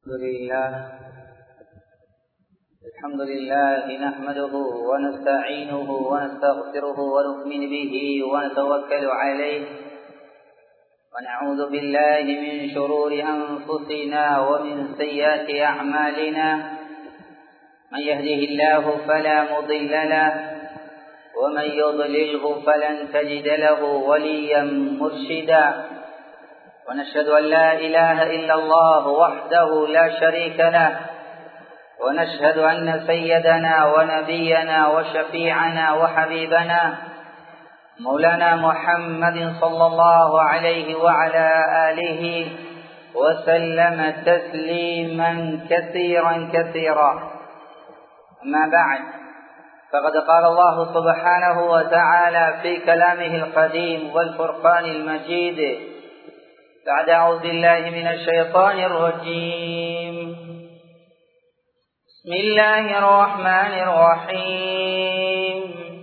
الحمد لله الحمد لله نحمده ونستعينه ونستغفره ونؤمن به ونتوكل عليه ونعوذ بالله من شرور أنفسنا ومن سيئات أعمالنا من يهده الله فلا مضل له ومن يضلله فلن تجد له وليا مرشدا ونشهد أن لا إله إلا الله وحده لا شريك له ونشهد أن سيدنا ونبينا وشفيعنا وحبيبنا مولانا محمد صلى الله عليه وعلى آله وسلم تسليما كثيرا كثيرا أما بعد فقد قال الله سبحانه وتعالى في كلامه القديم والفرقان المجيد بعد أعوذ بالله من الشيطان الرجيم بسم الله الرحمن الرحيم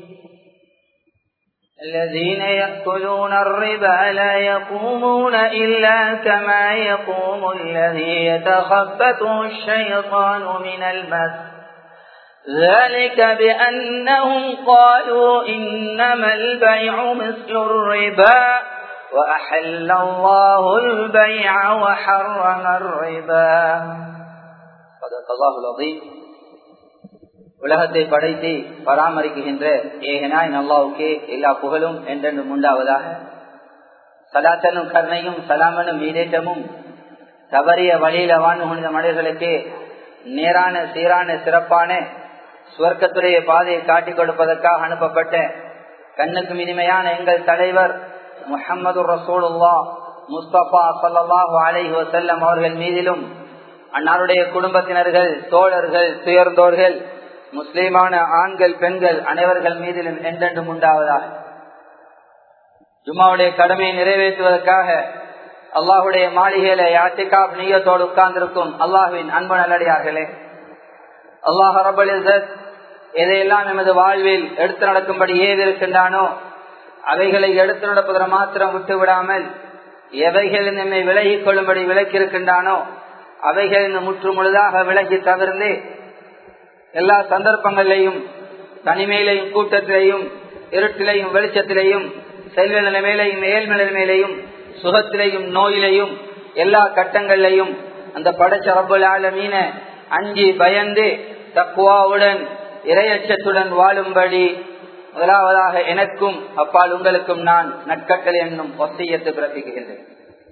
الذين يأكلون الربا لا يقومون إلا كما يقوم الذي يتخبته الشيطان من المس ذلك بأنهم قالوا إنما البيع مثل الربا وأحل الله البيع وحرم الربا صدق الله العظيم உலகத்தை படைத்து பராமரிக்கின்ற ஏகனாய் நல்லாவுக்கே எல்லா புகழும் என்றென்றும் உண்டாவதாக சலாத்தனும் கருணையும் சலாமனும் மீதேற்றமும் தவறிய வழியில வாழ்ந்து கொண்ட மனிதர்களுக்கு நேரான சீரான சிறப்பான சுவர்க்கத்துடைய பாதையை காட்டிக் கொடுப்பதற்காக அனுப்பப்பட்ட கண்ணுக்கு இனிமையான எங்கள் தலைவர் முஹம்மது ரசூலுல்லா முஸ்தபா சல்லாஹூ அலைஹி வசல்லம் அவர்கள் மீதிலும் அன்னாருடைய குடும்பத்தினர்கள் தோழர்கள் துயர்ந்தோர்கள் முஸ்லிமான ஆண்கள் பெண்கள் அனைவர்கள் மீதிலும் என்றென்றும் உண்டாவதாக ஜும்மாவுடைய கடமையை நிறைவேற்றுவதற்காக அல்லாஹுடைய மாளிகையில யாத்திகாப் நீயத்தோடு உட்கார்ந்திருக்கும் அல்லாஹுவின் அன்பு நல்லடியார்களே அல்லாஹ் ரபல் எதையெல்லாம் எமது வாழ்வில் எடுத்து நடக்கும்படி ஏவிருக்கின்றானோ அவைகளை எடுத்து நடப்பதை மாத்திரம் விட்டு விடாமல் எவைகள் நம்மை விலகிக் கொள்ளும்படி விலக்கியிருக்கின்றானோ அவைகள் முற்று முழுதாக விலகி தவிர்ந்து எல்லா சந்தர்ப்பங்களிலையும் தனிமையிலையும் கூட்டத்திலையும் இருட்டிலையும் வெளிச்சத்திலையும் செல்வ நிலைமையிலையும் ஏழ்மை நிலைமையிலையும் சுகத்திலையும் நோயிலையும் எல்லா கட்டங்களிலையும் அந்த படைச்ச ரப்பல் ஆலமீன அஞ்சி பயந்து தக்குவாவுடன் இரையச்சத்துடன் வாழும்படி முதலாவதாக எனக்கும் அப்பால் உங்களுக்கும் நான் நட்கட்டல் என்னும் ஒத்தியத்து பிறப்பிக்கின்றேன்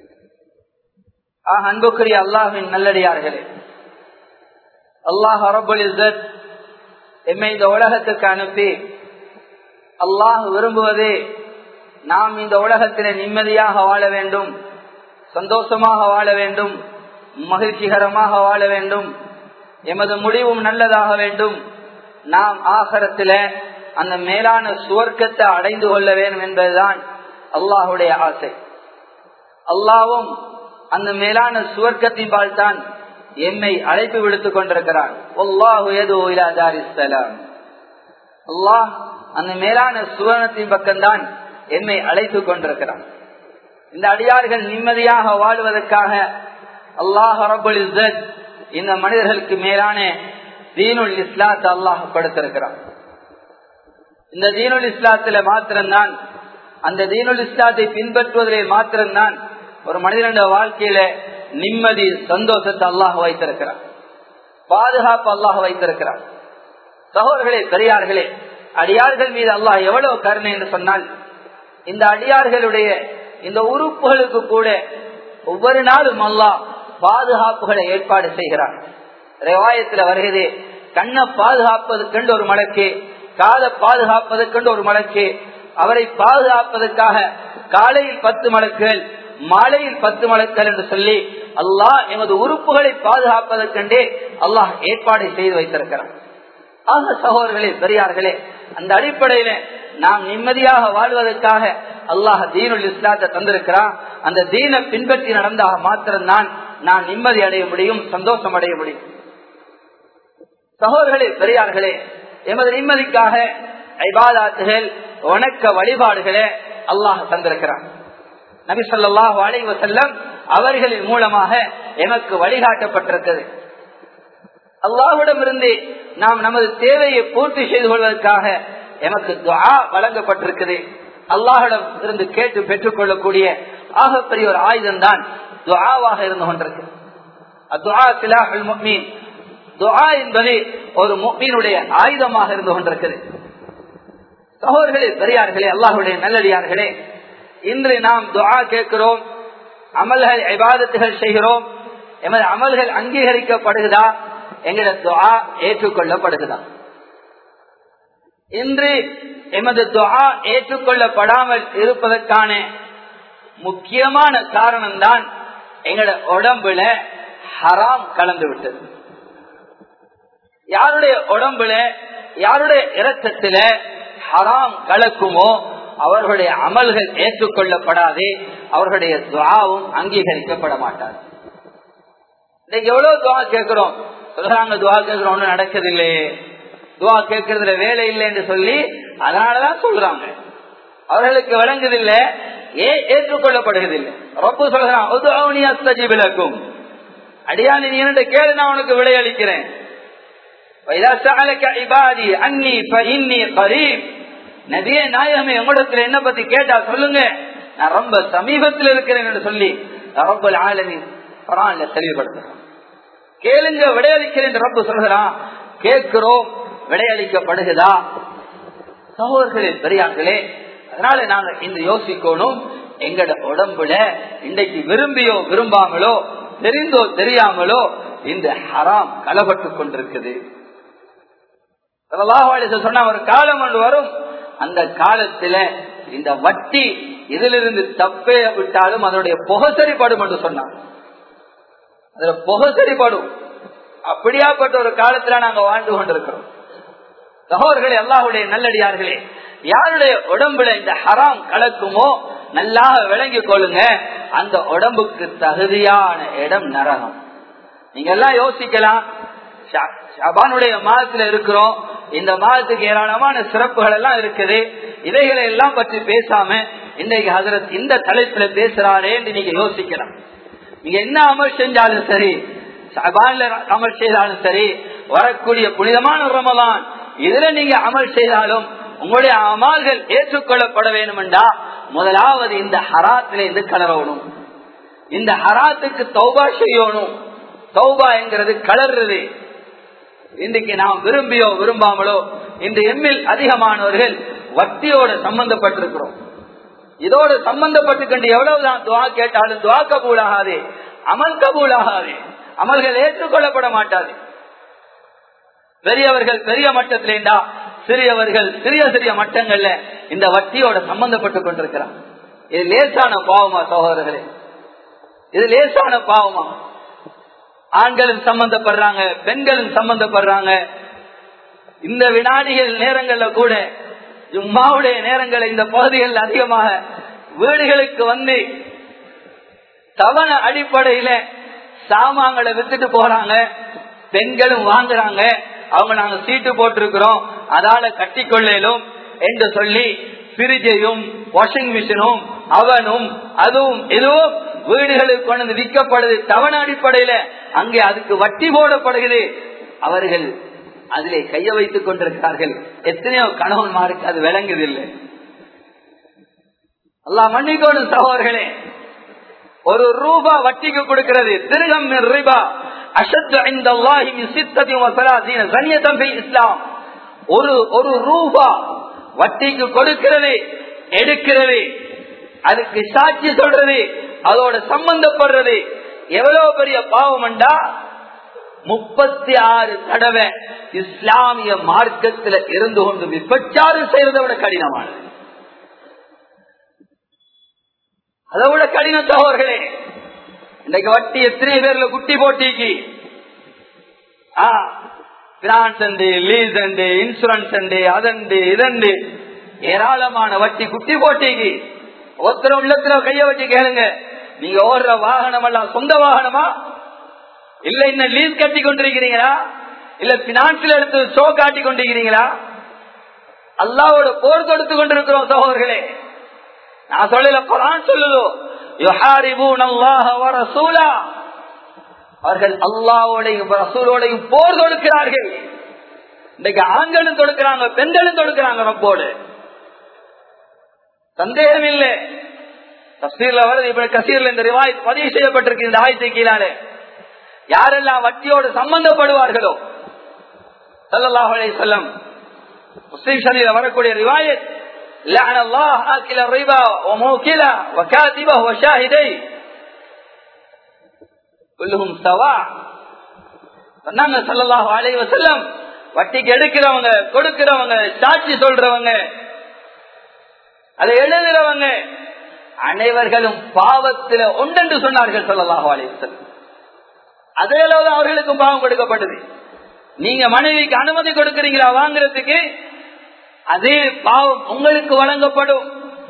ஆஹ் அன்புக்குரிய அல்லாஹின் நல்லடியார்களே அல்லாஹ் அரபுல் இசத் எம்மை இந்த உலகத்துக்கு அனுப்பி அல்லாஹ் விரும்புவதே நாம் இந்த உலகத்திலே நிம்மதியாக வாழ வேண்டும் சந்தோஷமாக வாழ வேண்டும் மகிழ்ச்சிகரமாக வாழ வேண்டும் எமது முடிவும் நல்லதாக வேண்டும் நாம் ஆகரத்தில அந்த மேலான சுவர்க்கத்தை அடைந்து கொள்ள வேண்டும் என்பதுதான் அல்லாஹுடைய ஆசை அல்லாவும் அந்த மேலான சுவர்க்கத்தின் பால் தான் எம்மை அழைப்பு விடுத்துக் கொண்டிருக்கிறான் அல்லாஹ் அந்த மேலான சுவர்ணத்தின் பக்கம்தான் எம்மை அழைத்துக் கொண்டிருக்கிறான் இந்த அடியார்கள் நிம்மதியாக வாழ்வதற்காக அல்லாஹ் ரபுல் இந்த மனிதர்களுக்கு மேலான தீனுல் இஸ்லாத்தை அல்லாஹ் கொடுத்திருக்கிறான் இந்த தீனுல் இஸ்லாத்தில மாத்திரம்தான் அந்த தீனுல் இஸ்லாத்தை பின்பற்றுவதிலே மாத்திரம்தான் ஒரு மனிதனுடைய வாழ்க்கையில நிம்மதி சந்தோஷத்தை அல்லாஹ் வைத்திருக்கிறார் பாதுகாப்பு அல்லாஹ் வைத்திருக்கிறார் சகோதரர்களே பெரியார்களே அடியார்கள் மீது அல்லாஹ் எவ்வளவு கருணை என்று சொன்னால் இந்த அடியார்களுடைய இந்த உறுப்புகளுக்கு கூட ஒவ்வொரு நாளும் அல்லாஹ் பாதுகாப்புகளை ஏற்பாடு செய்கிறார் ரிவாயத்தில் வருகிறது கண்ணை பாதுகாப்பதற்கென்று ஒரு மலக்கு காதை பாதுகாப்பதற்கென்று ஒரு மலக்கு அவரை பாதுகாப்பதற்காக காலையில் பத்து மலக்குகள் மாலையில் பத்து மலக்கள் என்று சொல்லி அல்லாஹ் எமது உறுப்புகளை பாதுகாப்பதற்கென்றே அல்லாஹ் ஏற்பாடு செய்து வைத்திருக்கிறார் ஆக சகோதரர்களே பெரியார்களே அந்த அடிப்படையில நாம் நிம்மதியாக வாழ்வதற்காக அல்லாஹ் தீனுல் இஸ்லாத்தை தந்திருக்கிறான் அந்த தீனை பின்பற்றி நடந்தாக மாத்திரம்தான் நான் நிம்மதி அடைய முடியும் சந்தோஷம் அடைய முடியும் சகோதரர்களே பெரியார்களே எமது நிம்மதிக்காக ஐபாதாத்துகள் வணக்க வழிபாடுகளை அல்லாஹ் தந்திருக்கிறான் நபி சொல்லாஹ் அலை வசல்லம் அவர்களின் மூலமாக எமக்கு வழிகாட்டப்பட்டிருக்கிறது அல்லாஹ்விடமிருந்து நாம் நமது தேவையை பூர்த்தி செய்து கொள்வதற்காக எமக்கு துஆ வழங்கப்பட்டிருக்குது அல்லாஹிடம் இருந்து கேட்டு பெற்றுக் கொள்ளக்கூடிய ஆகப்பெரிய ஒரு ஆயுதம் தான் துஆவாக இருந்து கொண்டிருக்கு அத்துஆ சிலாஹுல் முஃமின் துஆ என்பது ஒரு முஃமினுடைய ஆயுதமாக இருந்து கொண்டிருக்கிறது சகோதரர்களே பெரியார்களே அல்லாஹுடைய நல்லடியார்களே இன்று நாம் துஆ கேட்கிறோம் அமல்கள் இபாதத்துகள் செய்கிறோம் எமது அமல்கள் அங்கீகரிக்கப்படுகிறதா எங்களோட துஆ ஏற்றுக்கொள்ளப்படுகிறதா இன்று எமது துஆ ஏற்றுக்கொள்ளப்படாமல் இருப்பதற்கான முக்கியமான காரணம் தான் எங்களோட உடம்புல ஹராம் கலந்து விட்டது யாருடைய உடம்புல யாருடைய இரத்தத்தில ஹராம் கலக்குமோ அவர்களுடைய அமல்கள் ஏற்றுக்கொள்ளப்படாது அவர்களுடைய துவாவும் அங்கீகரிக்கப்பட மாட்டார் இன்னைக்கு எவ்வளவு துவா கேட்கிறோம் சொல்றாங்க துவா கேட்கிறோம் ஒன்றும் நடக்குதில்லையே துவா கேட்கறதுல வேலை இல்லை என்று சொல்லி அதனாலதான் சொல்றாங்க அவர்களுக்கு விளங்குதில்லை ஏன் ஏற்றுக்கொள்ளப்படுவதில்லை ரொம்ப சொல்றான் விளக்கும் அடியானி நீ என்ன கேளு நான் உனக்கு விடையளிக்கிறேன் நபியே நாயகமே உங்களிடத்துல என்ன பத்தி கேட்டா சொல்லுங்க நான் ரொம்ப சமீபத்தில் இருக்கிறேன் என்று சொல்லி ரொம்ப ஆளுமை பரான்ல தெளிவுபடுத்துறேன் கேளுங்க விடையளிக்கிறேன் ரப்பு சொல்கிறான் கேட்கிறோம் விடையளிக்கப்படுகிறதா சகோதரர்களே பெரியார்களே அதனால நாங்க இந்த யோசிக்கணும் எங்கட உடம்புல இன்றைக்கு விரும்பியோ விரும்பாமலோ தெரிந்தோ தெரியாமலோ இந்த ஹராம் கலப்பட்டு கொண்டிருக்குது சொன்ன ஒரு காலம் ஒன்று வரும் அந்த காலத்துல இந்த வட்டி இதிலிருந்து தப்பே விட்டாலும் அதனுடைய புகை சரிப்படும் என்று சொன்னாங்க அதுல புகை சரிப்படும் அப்படியாப்பட்ட ஒரு காலத்துல நாங்க வாழ்ந்து கொண்டிருக்கிறோம் சகோதரர்களே அல்லாஹுடைய நல்லடியார்களே யாருடைய உடம்புல இந்த ஹராம் கலக்குமோ நல்லா விளங்கி கொள்ளுங்க அந்த உடம்புக்கு தகுதியான இடம் நரகம் நீங்க எல்லாம் யோசிக்கலாம் ஷபானுடைய மாதத்துல இருக்கிறோம் இந்த மாதத்துக்கு ஏராளமான சிறப்புகள் எல்லாம் இருக்குது இவைகளை எல்லாம் பற்றி பேசாம இன்றைக்கு ஹசரத் இந்த தலைப்புல பேசுறாரே என்று நீங்க யோசிக்கலாம் நீங்க என்ன அமல் செஞ்சாலும் சரி ஷபான்ல அமல் செய்தாலும் சரி வரக்கூடிய புனிதமான ரமதான் இதுல நீங்க அமல் செய்தாலும் உங்களுடைய அமல்கள் ஏற்றுக்கொள்ளப்பட வேண்டும் என்றா முதலாவது இந்த ஹராத்தில இருந்து கலரணும் இந்த ஹராத்துக்கு தௌபா செய்யணும் தௌபா என்கிறது கலர்றது இன்றைக்கு நாம் விரும்பியோ விரும்பாமலோ இந்த எம்மில் அதிகமானவர்கள் வட்டியோட சம்பந்தப்பட்டிருக்கிறோம் இதோடு சம்பந்தப்பட்டு கொண்டு எவ்வளவுதான் துவா கேட்டாலும் துவா கபூல் ஆகாது அமல் கபூல் ஆகாது அமல்கள் ஏற்றுக்கொள்ளப்பட மாட்டாது பெரியவர்கள் பெரிய மட்டத்திலேண்டா சிறியவர்கள் சிறிய சிறிய மட்டங்கள்ல இந்த வட்டியோட சம்பந்தப்பட்டு கொண்டிருக்கிறார் இது லேசான பாவமா சகோதரர்களே இது லேசான பாவமா ஆண்களும் சம்பந்தப்படுறாங்க பெண்களும் சம்பந்தப்படுறாங்க இந்த வினாடிகள் நேரங்கள்ல கூட ஜும்மாவுடைய நேரங்கள் இந்த பகுதிகள் அதிகமாக வீடுகளுக்கு வந்து தவண அடிப்படையில சாமான்களை வித்துட்டு போறாங்க பெண்களும் வாங்குறாங்க அவங்க நாங்க சீட்டு போட்டிருக்கிறோம் அதால கட்டி கொள்ளலும் என்று சொல்லி பிரிஜையும் வாஷிங் மிஷினும் அவனும் அதுவும் இதுவும் வீடுகளுக்கு கொண்டு விற்கப்படுது தவண அடிப்படையில அங்கே அதுக்கு வட்டி போடப்படுகிறது அவர்கள் அதிலே கைய வைத்துக் கொண்டிருக்கிறார்கள் எத்தனையோ கணவன்மாருக்கு அது விளங்குதில்லை அல்லா மன்னிக்கோடும் சகோதரர்களே ஒரு ரூபா வட்டிக்கு கொடுக்கிறது திருகம் ரிபா இஸ்லாம் ஒரு ஒரு ரூபா வட்டிக்கு கொடுக்கிறது எடுக்கிறது அதுக்கு சாட்சி சொல்றது அதோட சம்பந்தப்படுறது எவ்வளவு பெரிய பாவம் என்றா முப்பத்தி ஆறு தடவை இஸ்லாமிய மார்க்கத்தில் இருந்து கொண்டு விபச்சாரம் செய்யறதை விட கடினமானது அதை விட கடின சகோதர்களே இன்றைக்கு வட்டி எத்தனை பேர்ல குட்டி போட்டிக்கு finance and lease and insurance and அதண்டு இதண்டு ஏராளமான வட்டி குட்டி போட்டிக்கு ஒருத்தர் உள்ளத்துல கைய வச்சு கேளுங்க நீங்க ஓடுற வாகனம் எல்லாம் சொந்த வாகனமா இல்ல இன்னும் லீஸ் கட்டி கொண்டிருக்கிறீங்களா இல்ல பினான்சியல் எடுத்து ஷோ காட்டி கொண்டிருக்கிறீங்களா அல்லாவோட போர் தொடுத்து கொண்டிருக்கிறோம் சகோதரர்களே நான் சொல்லல குரான் சொல்லுதோ யுஹாரிபூன் அல்லாஹ வ ரசூலா அவர்கள் அல்லாவோடையும் ரசூலோடையும் போர் தொடுக்கிறார்கள் இன்னைக்கு ஆண்களும் தொடுக்கிறாங்க பெண்களும் தொடுக்கிறாங்க ரப்போடு சந்தேகம் இல்லை தஸ்தீர்ல வருது இப்ப கசீர்ல இந்த ரிவாய் பதிவு செய்யப்பட்டிருக்கு இந்த ஆயத்தை கீழாலே யாரெல்லாம் வட்டியோடு சம்பந்தப்படுவார்களோ சல்லல்லாஹு அலைஹி வஸல்லம் முஸ்லிம் ஷரீல வரக்கூடிய ரிவாயத் لعن الله آكل الربا وموكله وكاتبه وشاهديه كلهم سواء சொன்னாங்க சல்லல்லாஹு அலைஹி வஸல்லம் வட்டிக்கு எடுக்கிறவங்க கொடுக்கிறவங்க சாட்சி சொல்றவங்க அதை எழுதுறவங்க அனைவர்களும் பாவத்தில் ஒன்றென்று சொன்னார்கள் சொல்லலாக அலைவசல் அதேதான் அவர்களுக்கும் பாவம் கொடுக்கப்பட்டது நீங்க மனைவிக்கு அனுமதி கொடுக்கிறீங்களா வாங்குறதுக்கு அதே பாவம் உங்களுக்கு வழங்கப்படும்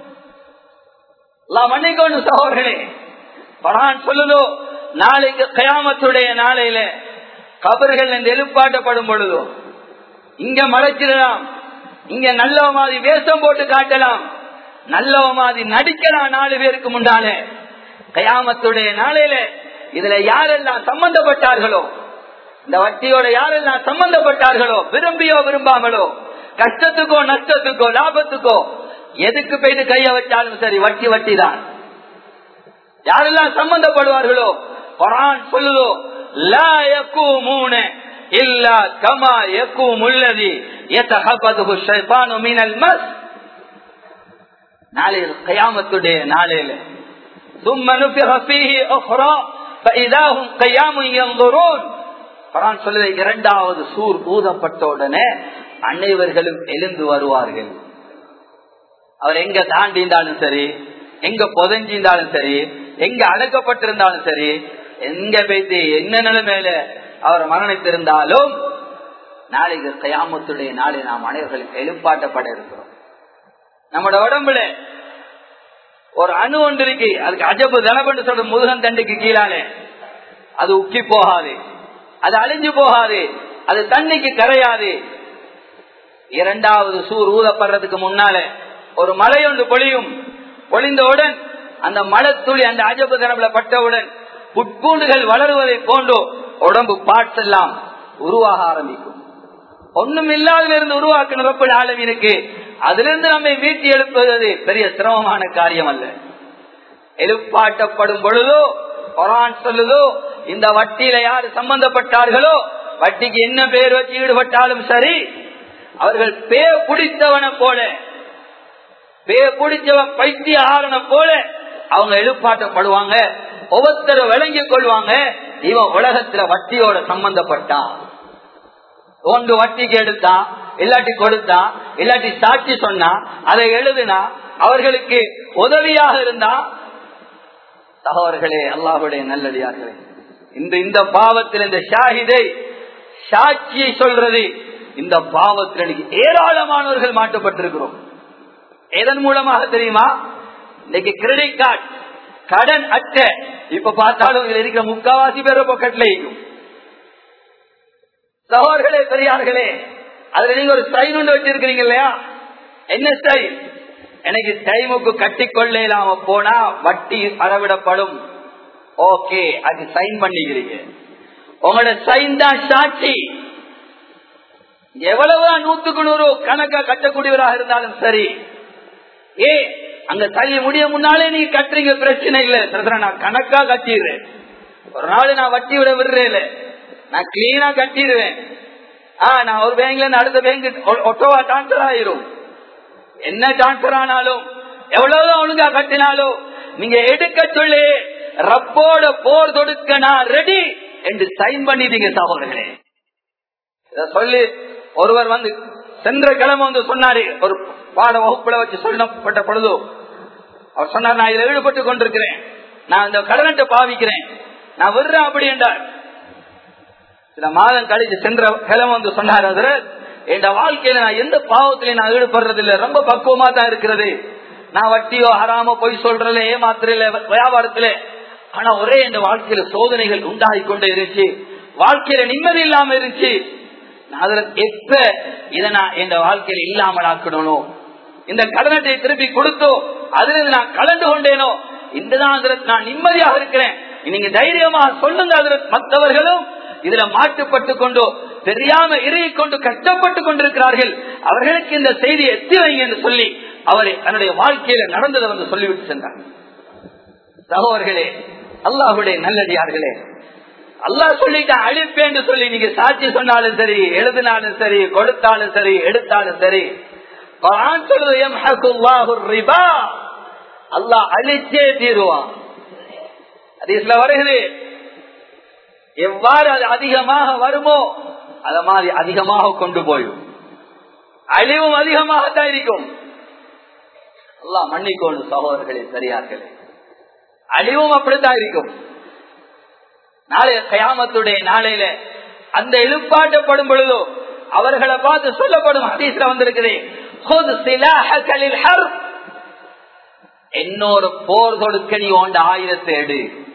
மன்னிக்கொண்டு சகோதரர்களே பரான் சொல்லுதோ நாளைக்கு கயாமத்துடைய நாளையில கபர்கள் என்று எழுப்பாட்டப்படும் பொழுதோ இங்க மறைச்சிடலாம் இங்க நல்ல மாதிரி வேஷம் போட்டு காட்டலாம் நல்லவ மாதிரி நடிக்கலாம் நாலு பேருக்கு முன்னாலே கயாமத்துடைய நாளையில இதுல யாரெல்லாம் சம்பந்தப்பட்டார்களோ இந்த வட்டியோட யாரெல்லாம் சம்பந்தப்பட்டார்களோ விரும்பியோ விரும்பாமலோ கஷ்டத்துக்கோ நஷ்டத்துக்கோ லாபத்துக்கோ எதுக்கு போயிட்டு கைய வச்சாலும் சரி வட்டி வட்டி தான் யாரெல்லாம் சம்பந்தப்படுவார்களோ குரான் சொல்லுதோ லா யக்கூமூன இல்லா கமா யக்கூமுல்லதி யதஹபதுஹு ஷைத்தானு மினல் மஸ் நாளையில் கயாமத்துடைய நாளையில ثم نفخ فيه اخرى فاذا هم قيام ينظرون குர்ஆன் சொல்லுது இரண்டாவது சூர் ஊதப்பட்ட உடனே அனைவர்களும் எழுந்து வருவார்கள் அவர் எங்க தாண்டிந்தாலும் சரி எங்க புதஞ்சிருந்தாலும் சரி எங்க அடக்கப்பட்டிருந்தாலும் சரி எங்க போய்த்து என்ன நிலைமையில அவர் மரணித்திருந்தாலும் நாளைக்கு கயாமத்துடைய நாளை நாம் அனைவர்களும் எழுப்பாட்டப்பட இருக்கிறோம் நம்மட உடம்புல ஒரு அணு ஒன்று இருக்கு அதுக்கு அஜபு தனபண்டு சொல்ற முருகன் தண்டுக்கு கீழாலே அது உக்கி போகாது அது அழிஞ்சு போகாது அது தண்ணிக்கு கரையாது இரண்டாவது சூர் ஊதப்படுறதுக்கு முன்னால ஒரு மழை ஒன்று பொழியும் பொழிந்தவுடன் அந்த மழை துளி அந்த அஜபு தனப்புல பட்டவுடன் புட்பூண்டுகள் வளருவதை போன்றோ உடம்பு பார்ட்ஸ் எல்லாம் உருவாக ஆரம்பிக்கும் ஒண்ணும் இல்லாத இருந்து உருவாக்கின வெப்பல் ஆளுமிருக்கு அதிலிருந்து நம்மை மீட்டி எழுப்புவது பெரிய சிரமமான காரியம் அல்ல எழுப்பாட்டப்படும் பொழுதோ குரான் சொல்லுதோ இந்த வட்டியில யாரு சம்பந்தப்பட்டார்களோ வட்டிக்கு என்ன பேர் வச்சு ஈடுபட்டாலும் சரி அவர்கள் பே பிடித்தவனை போல பே பிடிச்சவன் பைத்திய ஆரண போல அவங்க எழுப்பாட்டப்படுவாங்க ஒவ்வொருத்தரும் விளங்கிக் கொள்வாங்க இவன் உலகத்துல வட்டியோட சம்பந்தப்பட்டான் ஒன்று வட்டிக்கு எடுத்தான் இல்லாட்டி கொடுத்தான் இல்லாட்டி சாட்சி சொன்னா அதை எழுதுனா அவர்களுக்கு உதவியாக இருந்தா சகோதரர்களே அல்லாஹுடைய நல்லடியார்களே இந்த இந்த பாவத்தில் இந்த ஷாஹிதை சாட்சியை சொல்றது இந்த பாவத்தில் இன்னைக்கு ஏராளமானவர்கள் மாட்டப்பட்டிருக்கிறோம் எதன் மூலமாக தெரியுமா இன்னைக்கு கிரெடிட் கார்டு கடன் அட்டை இப்ப பார்த்தாலும் இதுல இருக்கிற முக்காவாசி பேர் பொக்கெட்ல இருக்கும் சகோதர்களே பெரியார்களே அதுல நீங்க ஒரு சைன் ஒன்று வச்சிருக்கிறீங்க இல்லையா என்ன சைன் எனக்கு டைமுக்கு கட்டி கொள்ளாம போனா வட்டி அறவிடப்படும் ஓகே அது சைன் பண்ணிக்கிறீங்க உங்களோட சைன் தான் சாட்சி எவ்வளவுதான் நூத்துக்கு நூறு கணக்கா கட்டக்கூடியவராக இருந்தாலும் சரி ஏ அங்க தள்ளி முடிய முன்னாலே நீங்க கட்டுறீங்க பிரச்சனை இல்ல நான் கணக்கா கட்டிடுறேன் ஒரு நாள் நான் வட்டி விட விடுறேன் நான் கிளீனா கட்டிடுவேன் ஆஹ் நான் ஒரு பேங்க்ல அடுத்த பேங்க் ஒட்டோவா டிரான்ஸ்பர் ஆயிரும் என்ன டிரான்ஸ்பர் ஆனாலும் எவ்வளவுதான் ஒழுங்கா கட்டினாலும் நீங்க எடுக்க சொல்லி ரப்போட போர் தொடுக்க நான் ரெடி என்று சைன் பண்ணிட்டீங்க சகோதரர்களே இத சொல்லி ஒருவர் வந்து சென்ற கிழமை வந்து சொன்னாரு ஒரு பாட வகுப்புல வச்சு சொல்லப்பட்ட பொழுதோ அவர் சொன்னார் நான் இதில் ஈடுபட்டு கொண்டிருக்கிறேன் நான் இந்த கடனட்டை பாவிக்கிறேன் நான் விடுறேன் அப்படி என்றார் சில மாதம் கழிச்சு சென்ற கிழமை வந்து சொன்னார் அதில் என் வாழ்க்கையில நான் எந்த பாவத்திலையும் நான் ஈடுபடுறது இல்லை ரொம்ப பக்குவமா தான் இருக்கிறது நான் வட்டியோ ஹராமோ பொய் சொல்றதுல ஏமாத்துறதுல வியாபாரத்துல ஆனா ஒரே என் வாழ்க்கையில சோதனைகள் உண்டாகி கொண்டே இருந்துச்சு வாழ்க்கையில நிம்மதி இல்லாம இருந்துச்சு அதுல எப்ப இதை நான் என் வாழ்க்கையில இல்லாமல் ஆக்கணும் இந்த கடனத்தை திருப்பி கொடுத்தோ அதுல நான் கலந்து கொண்டேனோ இன்றுதான் அதில் நான் நிம்மதியாக இருக்கிறேன் நீங்க தைரியமாக சொல்லுங்க அதில் மற்றவர்களும் இதுல மாட்டுப்பட்டு கொண்டோ தெரியாம இறுகி கொண்டு கஷ்டப்பட்டு கொண்டிருக்கிறார்கள் அவர்களுக்கு இந்த செய்தி எத்தி வைங்க என்று சொல்லி அவரை தன்னுடைய வாழ்க்கையில நடந்ததை வந்து சொல்லிவிட்டு சென்றார் சகோதர்களே அல்லாஹுடைய நல்லடியார்களே அல்லாஹ் சொல்லிட்டு அழிப்பேன்னு சொல்லி நீங்க சாட்சி சொன்னாலும் சரி எழுதினாலும் சரி கொடுத்தாலும் சரி எடுத்தாலும் சரி அல்லாஹ் அழிச்சே தீருவான் அதுல வருகிறது எவ்வாறு அது அதிகமாக வருமோ அத மாதிரி அதிகமாக கொண்டு போயும் அழிவும் அதிகமாகத்தான் இருக்கும் அல்லா மன்னிக்கோணும் சகோதரர்களே சரியார்களே அழிவும் அப்படித்தான் இருக்கும் நாளைய கயாமத்துடைய நாளையில அந்த எழுப்பாட்டப்படும் பொழுதோ அவர்களை பார்த்து சொல்லப்படும் ஹதீஸ்ல வந்திருக்குது இன்னொரு போர் தொடுக்க நீ ஓண்ட ஆயிரத்தை எடு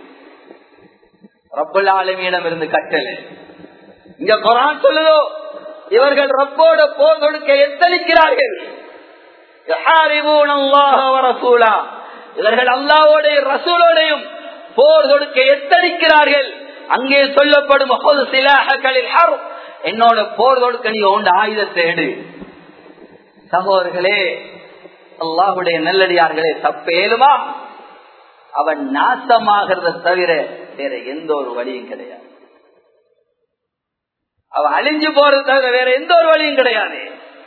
ரப்பல் ஆலமியிடம் இருந்து கட்டல இங்க குரான் சொல்லுதோ இவர்கள் ரப்போட போர் தொடுக்க எத்தனிக்கிறார்கள் இவர்கள் அல்லாவோடைய ரசூலோடையும் போர் தொடுக்க எத்தனிக்கிறார்கள் அங்கே சொல்லப்படும் என்னோட போர் தொடுக்க நீ உண்ட ஆயுதத்தை எடு சகோதரர்களே அல்லாஹுடைய நல்லடியார்களே தப்பேலுமா அவன் நாசமாகிறத தவிர வேற எந்த ஒரு வழியும் கிடையாது அவன் அழிஞ்சு போறது தவிர வேற எந்த ஒரு வழியும் கிடையாது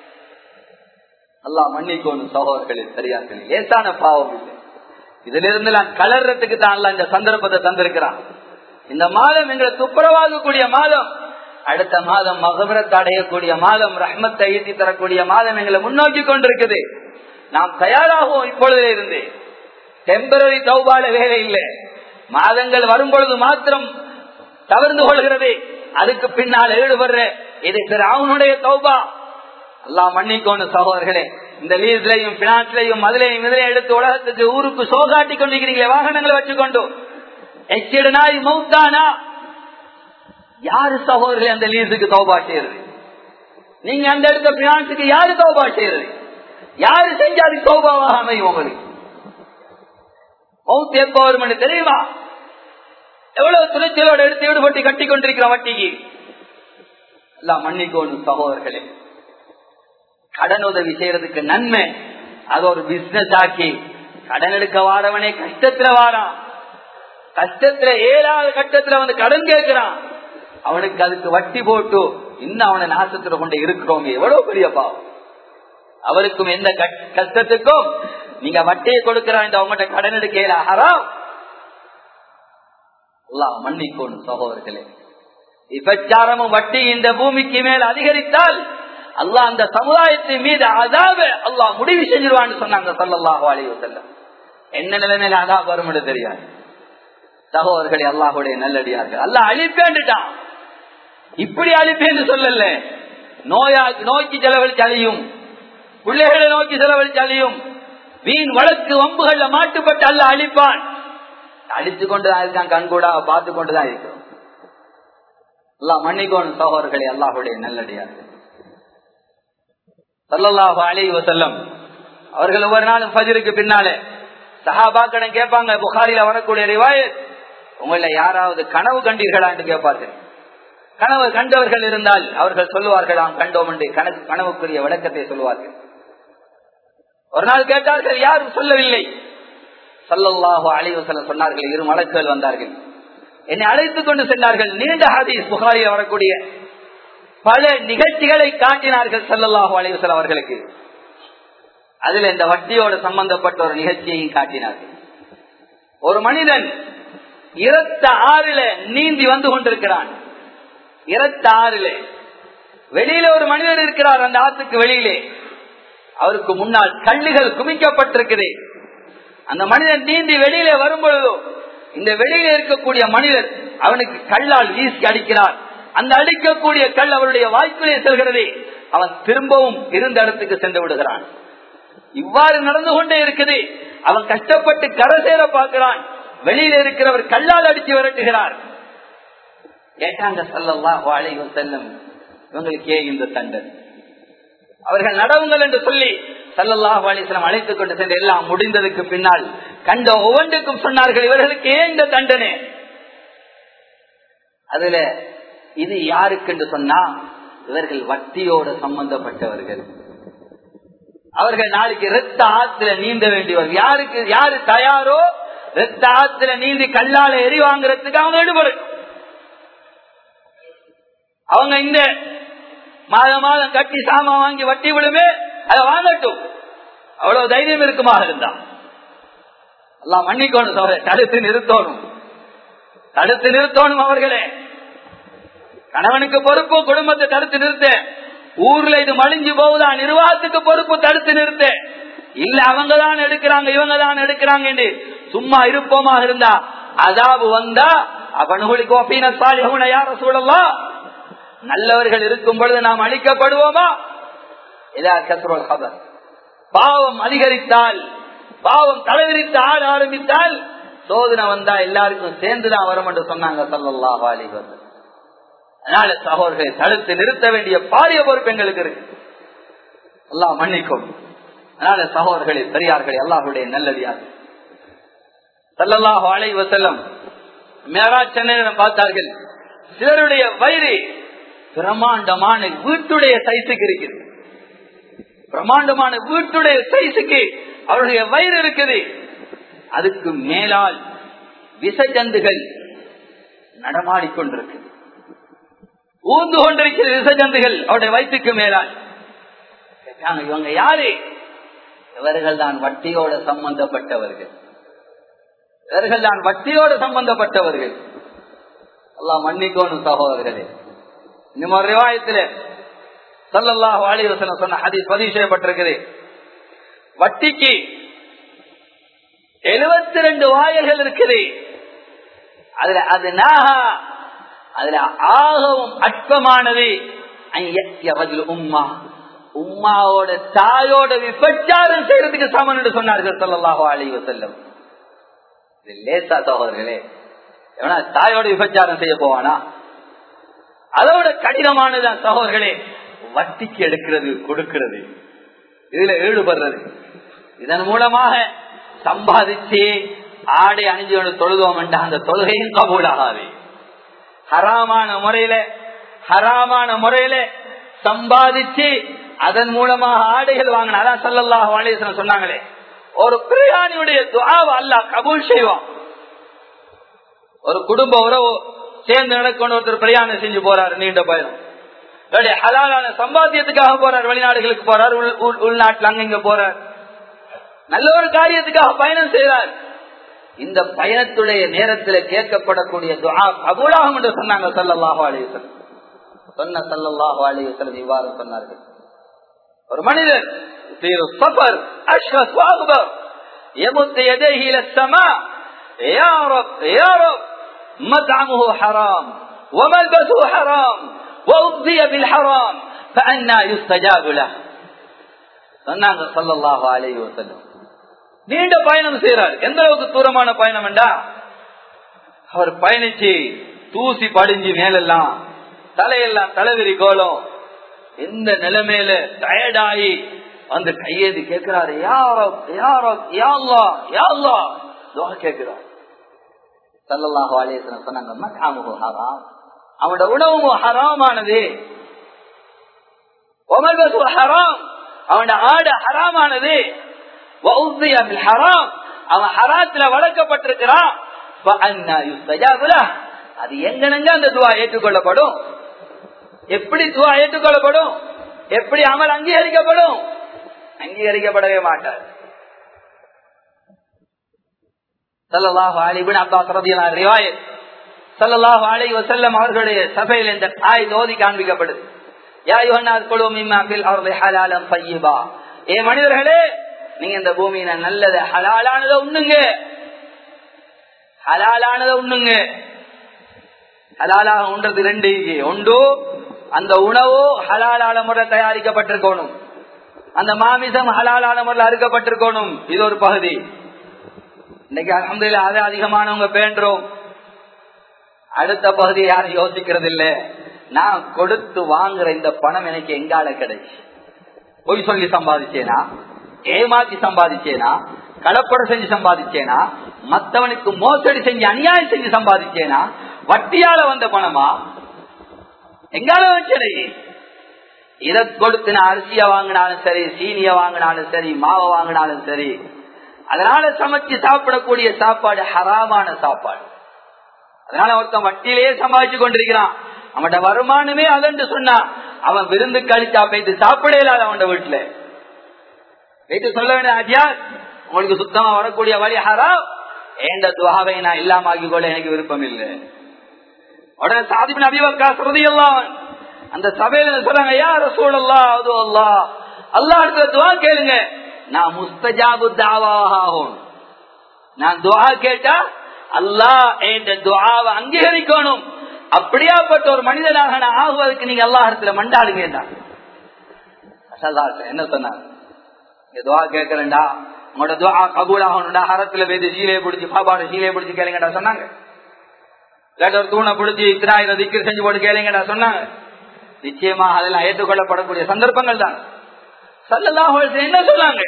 அல்லா மன்னிக்கோணும் சகோதரர்களே சரியார்கள் லேசான பாவம் இல்லை இதுல இருந்து நான் கலர்றதுக்கு தான் அல்ல இந்த சந்தர்ப்பத்தை தந்திருக்கிறான் இந்த மாதம் எங்களை துப்புரவாகக்கூடிய மாதம் அடுத்த மாதம் மகபரத்தை அடையக்கூடிய மாதம் ரஹ்மத்தை ஈட்டி தரக்கூடிய மாதம் எங்களை முன்னோக்கி கொண்டிருக்குது நாம் தயாராகும் இப்பொழுதுல இருந்து டெம்பரரி தௌபால வேலை இல்லை மாதங்கள் வரும் பொழுது மாத்திரம் தவிர்ந்து கொள்கிறது அதுக்கு பின்னால் ஈடுபடுற இது அவனுடைய தௌபா எல்லாம் மன்னிக்கோணும் சகோதரர்களே இந்த லீஸ்லையும் பினான்ஸ்லையும் அதுலையும் இதுலையும் எடுத்து உலகத்துக்கு ஊருக்கு சோகாட்டி கொண்டிருக்கிறீங்களே வாகனங்களை வச்சுக்கொண்டு எச்சிடனாய் மௌத்தானா யாரு சகோதரர்களே அந்த லீஸுக்கு தௌபா செய்யறது நீங்க அந்த இடத்த பினான்ஸுக்கு யாரு தௌபா செய்யறது யாரு செஞ்சு அது தௌபாவாக அமையும் உங்களுக்கு மௌத் எப்ப வரும் தெரியுமா எவ்வளவு துணிச்சலோடு எடுத்து ஈடுபட்டு கட்டி கொண்டிருக்கிற வட்டிக்கு எல்லாம் மன்னிக்கோணும் சகோதரர்களே கடன் உதவி செய்யறதுக்கு நன்மை அது ஒரு பிசினஸ் ஆக்கி கடன் எடுக்க வாரவனே கஷ்டத்துல வாரான் கஷ்டத்துல ஏழாவது கட்டத்துல வந்து கடன் கேட்கிறான் அவனுக்கு அதுக்கு வட்டி போட்டு இன்னும் அவனை நாசத்துல கொண்டு இருக்கிறோம் எவ்வளவு பெரிய பாவம் அவருக்கும் எந்த கஷ்டத்துக்கும் நீங்க வட்டியை கொடுக்கிறான் இந்த அவங்ககிட்ட கடன் எடுக்கல ஹராம் மன்னிக்கோணும் சகோதரர்களே விபச்சாரமும் வட்டி இந்த பூமிக்கு மேல் அதிகரித்தால் அல்லா அந்த சமுதாயத்தின் மீது அதாவ அல்லா முடிவு செஞ்சிருவான்னு சொன்னாங்க சல்லாஹு அலைய செல்லம் என்ன நிலைமையில அதா வரும் தெரியாது சகோதரர்களே அல்லாஹுடைய நல்லடியார்கள் அல்லா அழிப்பேன்ட்டான் இப்படி அழிப்பேன்னு சொல்லல நோயா நோக்கி செலவழிச்சு அழியும் பிள்ளைகளை நோக்கி செலவழிச்சு அழியும் வீண் வழக்கு வம்புகள்ல மாட்டுப்பட்டு அல்ல அழிப்பான் அழித்து கொண்டுதான் இருக்கான் கண்கூடா பார்த்து கொண்டுதான் இருக்கும் எல்லாம் மன்னிக்கோணும் சகோதரர்களே அல்லாஹுடைய நல்லடியார்கள் சல்லல்லாஹு அலைஹி வசல்லம் அவர்கள் ஒவ்வொரு நாளும் ஃபஜருக்கு பின்னாலே சஹாபாக்கடன் கேட்பாங்க புகாரில வரக்கூடிய ரிவாயத் உங்கள யாராவது கனவு கண்டீர்களா என்று கேட்பார்கள் கனவு கண்டவர்கள் இருந்தால் அவர்கள் சொல்லுவார்களாம் கண்டோம் என்று கணக்கு கனவுக்குரிய விளக்கத்தை சொல்லுவார்கள் ஒரு நாள் கேட்டார்கள் யாரும் சொல்லவில்லை சல்லல்லாஹு அலைஹி வஸல்லம் சொன்னார்கள் இரு மலக்குகள் வந்தார்கள் என்னை அழைத்துக் கொண்டு சென்றார்கள் நீண்ட ஹதீஸ் புகாரில் வரக்கூடிய பல நிகழ்ச்சிகளை காட்டினார்கள் சல்லல்லாஹு அலைவசல் அவர்களுக்கு அதுல இந்த வட்டியோடு சம்பந்தப்பட்ட ஒரு நிகழ்ச்சியையும் காட்டினார்கள் ஒரு மனிதன் இரத்த ஆறுல நீந்தி வந்து கொண்டிருக்கிறான் இரத்த ஆறுல வெளியில ஒரு மனிதர் இருக்கிறார் அந்த ஆத்துக்கு வெளியிலே அவருக்கு முன்னால் கல்லுகள் குமிக்கப்பட்டிருக்குது அந்த மனிதன் நீந்தி வெளியிலே வரும் பொழுதோ இந்த வெளியில இருக்கக்கூடிய மனிதர் அவனுக்கு கல்லால் வீசி அடிக்கிறார் அந்த அடிக்கக்கூடிய கல் அவருடைய வாய்ப்பிலே செல்கிறது அவன் திரும்பவும் இருந்த இடத்துக்கு சென்று விடுகிறான் இவ்வாறு நடந்து கொண்டே இருக்குது அவன் கஷ்டப்பட்டு கரை சேர பார்க்கிறான் வெளியில இருக்கிறவர் கல்லால் அடித்து விரட்டுகிறார் கேட்டாங்க சல்லல்லா வாழைகள் செல்லும் இவங்களுக்கு ஏன் இந்த தண்டனை அவர்கள் நடவுங்கள் என்று சொல்லி சல்லல்லாஹ் அலிஸ்லாம் அழைத்துக் கொண்டு சென்று எல்லாம் முடிந்ததுக்கு பின்னால் கண்ட ஒவ்வொன்றுக்கும் சொன்னார்கள் இவர்களுக்கு ஏன் இந்த தண்டனை அதுல இது யாருக்கு என்று சொன்னா இவர்கள் வட்டியோடு சம்பந்தப்பட்டவர்கள் அவர்கள் நாளைக்கு ரத்த ஆத்துல நீந்த வேண்டியவர் யாருக்கு யாரு தயாரோ ரத்த ஆத்துல நீந்தி கல்லால எரி வாங்குறதுக்கு அவங்க ஈடுபடும் அவங்க இந்த மாதம் மாதம் கட்டி சாமா வாங்கி வட்டி விடுமே அதை வாங்கட்டும் அவ்வளவு தைரியம் இருக்குமாக இருந்தா எல்லாம் மன்னிக்கணும் சோழ தடுத்து நிறுத்தணும் தடுத்து நிறுத்தணும் அவர்களே கணவனுக்கு பொறுப்பு குடும்பத்தை தடுத்து நிறுத்த ஊர்ல இது மலிஞ்சு போகுதா நிர்வாகத்துக்கு பொறுப்பு தடுத்து நிறுத்த இல்ல அவங்க தான் எடுக்கிறாங்க இவங்க தான் எடுக்கிறாங்க என்று சும்மா இருப்போமா இருந்தா அதாபு வந்தா அவனுகளுக்கு ஒப்பீன சாலிஹுன யார சூழலாம் நல்லவர்கள் இருக்கும் பொழுது நாம் அழிக்கப்படுவோமா இதா கத்ரோல் ஹபர் பாவம் அதிகரித்தால் பாவம் தலைவிரித்து ஆட ஆரம்பித்தால் சோதனை வந்தா எல்லாருக்கும் சேர்ந்துதான் வரும் என்று சொன்னாங்க சல்லல்லாஹு அலைஹி வஸல்லம் அதனால சகோதரர்களை தடுத்து நிறுத்த வேண்டிய பாரிய பொறுப்பு எங்களுக்கு இருக்கு எல்லாம் மன்னிக்கும் அதனால சகோதரர்களே பெரியார்களே அல்லாஹுடைய நல்லடியார் சல்லல்லாஹு அலைஹி வஸல்லம் மேராஜ் சென்னையிடம் பார்த்தார்கள் சிலருடைய வயிறு பிரமாண்டமான வீட்டுடைய சைஸுக்கு இருக்குது பிரமாண்டமான வீட்டுடைய சைஸுக்கு அவருடைய வயிறு இருக்குது அதுக்கு மேலால் விசஜந்துகள் நடமாடிக்கொண்டிருக்கு ஊந்து கொண்டிருக்கிற விசஜந்துகள் அவருடைய வயிற்றுக்கு மேலால் கேட்டாங்க, இவங்க யாரு இவர்கள் தான் வட்டியோட சம்பந்தப்பட்டவர்கள் இவர்கள் தான் வட்டியோடு சம்பந்தப்பட்டவர்கள் எல்லாம் மன்னிக்கோணும் சகோதரர்களே இந்த ஒரு ரிவாயத்தில் சல்லல்லாஹு அலைஹி வஸல்லம் சொன்ன ஹதீஸ் பதிவு செய்யப்பட்டிருக்குது வட்டிக்கு எழுபத்தி ரெண்டு வாயல்கள் இருக்குது அதுல அது நாகா அதுல ஆகவும் அற்பமானது உம்மா உம்மாவோட தாயோட விபச்சாரம் செய்யறதுக்கு சமன் என்று சொன்னார்கள் சொல்லலாஹோ அழிவு செல்லும் இது லேசா சகோதரர்களே எவனா தாயோட விபச்சாரம் செய்ய போவானா அதோட கடினமானதான் சகோதரர்களே வட்டிக்கு எடுக்கிறது கொடுக்கிறது இதுல ஈடுபடுறது இதன் மூலமாக சம்பாதிச்சு ஆடை அணிஞ்சு தொழுதோம் என்ற அந்த தொழுகையும் கபூலாகாது ஹராமான முறையில ஹராமான முறையில சம்பாதிச்சு அதன் மூலமாக ஆடைகள் வாங்கின அதான் சல்லல்லாஹ் வாலேசன் சொன்னாங்களே ஒரு பிரியாணியுடைய துவாவை அல்லாஹ் கபூல் செய்வான் ஒரு குடும்ப உறவு சேர்ந்து நடக்கணும் ஒருத்தர் பிரயாணம் செஞ்சு போறாரு நீண்ட பயணம் இல்லாட்டி ஹலாலான சம்பாத்தியத்துக்காக போறார் வெளிநாடுகளுக்கு போறார் உள் உள்- உள்நாட்டுல அங்க போறார் நல்ல ஒரு காரியத்துக்காக பயணம் செய்றார் இந்த பயணத்துடைய நேரத்தில் கேட்கப்படக்கூடிய துஆ கபூலாகும் என்று சொன்னாங்க சல்லல்லாஹு அலைஹி வஸல்லம் சொன்ன சல்லல்லாஹு அலைஹி வஸல்லம் இவ்வாறு சொன்னார்கள் ஒரு மனிதர் في السفر أشخص وأغبر يمد يديه إلى السماء يا رب يا رب مطعمه حرام وملبسه حرام وأغذي بالحرام فأنا يستجاب له சொன்னாங்க சல்லல்லாஹு அலைஹி வஸல்லம் நீண்ட பயணம் செய்யறார் எந்த அளவுக்கு தூரமான பயணம் என்றா அவர் பயணிச்சு தூசி படிஞ்சு மேலெல்லாம் தலையெல்லாம் தலைவிரி கோலம் எந்த நிலைமையில டயர்டாயி வந்து கையேந்தி கேட்கிறாரு யாரோ யாரோ யாழ்லா யாழ்லா துவா கேட்கிறார் சல்லல்லாஹு அலைஹி வஸல்லம் சொன்னாங்க மத்அமுஹு ஹராம் அவனோட உணவும் ஹராமானது ஒமல்பசு ஹராம் அவனோட ஆடு ஹராமானது வஉத்திய பில் ஹராம் அவன் ஹராத்துல வளர்க்கப்பட்டிருக்கிறான் ஃபஅன்னா யுஸ்தஜாபு லஹ். அது எங்கனங்க அந்த துவா ஏற்றுக்கொள்ளப்படும் எப்படி துவா ஏற்றுக்கொள்ளப்படும் எப்படி அமல் அங்கீகரிக்கப்படும் அங்கீகரிக்கப்படவே மாட்டார் சல்லல்லாஹு அலைஹி இப்னு அப்பாஸ் ரலியல்லாஹு ரிவாயத் சல்லல்லாஹு அலைஹி வஸல்லம் அவர்களுடைய சபையில் இந்த ஆயத் ஓதி காண்பிக்கப்படுது யா யுஹன்னாஸ் குலு மிம்மா ஃபில் அர்தி ஹலாலன் தய்யிபா ஏ மனிதர்களே நீங்க இந்த பூமியில நல்லது ஹலாலானதை உண்ணுங்க ஹலாலானதை உண்ணுங்க ஹலாலாக உண்றது ரெண்டு இங்கே. ஒன்று அந்த உணவு ஹலாலான முறை தயாரிக்கப்பட்டிருக்கணும் அந்த மாமிசம் ஹலாலான முறையில் அறுக்கப்பட்டிருக்கணும் இது ஒரு பகுதி இன்னைக்கு அலமதுல அதை அதிகமானவங்க பேன்றோம் அடுத்த பகுதி யாரும் யோசிக்கிறது இல்ல நான் கொடுத்து வாங்குற இந்த பணம் எனக்கு எங்கால கிடைச்சு பொய் சொல்லி சம்பாதிச்சேனா ஏமாத்தி சம்பாதிச்சேனா கலப்பட செஞ்சு சம்பாதிச்சேனா மத்தவனுக்கு மோசடி செஞ்சு அநியாயம் செஞ்சு சம்பாதிச்சேனா வட்டியால வந்த பணமா எங்கால வச்சதை இதை கொடுத்து நான் அரிசிய வாங்கினாலும் சரி சீனிய வாங்கினாலும் சரி மாவை வாங்கினாலும் சரி அதனால சமைச்சு சாப்பிடக்கூடிய சாப்பாடு ஹராமான சாப்பாடு அதனால ஒருத்தன் வட்டியிலேயே சம்பாதிச்சு கொண்டிருக்கிறான் அவன்கிட்ட வருமானமே அதன்று சொன்னா அவன் விருந்து கழிச்சா போயிட்டு சாப்பிட இல்லாத அவன் வீட்டுல போயிட்டு சொல்ல வேண்டிய அஜியார் உங்களுக்கு சுத்தமா வரக்கூடிய வழி ஹராம் ஏண்ட துவாவை நான் இல்லாம ஆக்கி கொள்ள எனக்கு விருப்பம் இல்லை உடனே சாதிபின் அபிவக்கா சுருதியெல்லாம் அந்த சபையில சொல்றாங்க யார சூழல்லா அது அல்லா அல்லா இடத்துல துவா கேளுங்க நான் முஸ்தஜாபு தாவாகும் நான் துவா கேட்டா அல்லாஹ் என்ற துவாவை அங்கீகரிக்கணும் அப்படியாப்பட்ட ஒரு மனிதனாக நான் ஆகுவதற்கு நீங்க எல்லா இடத்துல மண்டாடுங்க என்ன சொன்னாங்க துவா கேட்கலண்டா உங்களோட துவா கபூல் ஆகணும்டா ஹரத்துல போய் சீலையை பிடிச்சி பாபாடு சீலையை பிடிச்சி கேளுங்கடா சொன்னாங்க இல்லாட்ட ஒரு தூணை பிடிச்சி இத்தனாயிரம் திக்கு செஞ்சு போட்டு கேளுங்கடா சொன்னாங்க நிச்சயமாக அதெல்லாம் ஏற்றுக்கொள்ளப்படக்கூடிய சந்தர்ப்பங்கள் தான் சல்லல்லாஹு என்ன சொன்னாங்க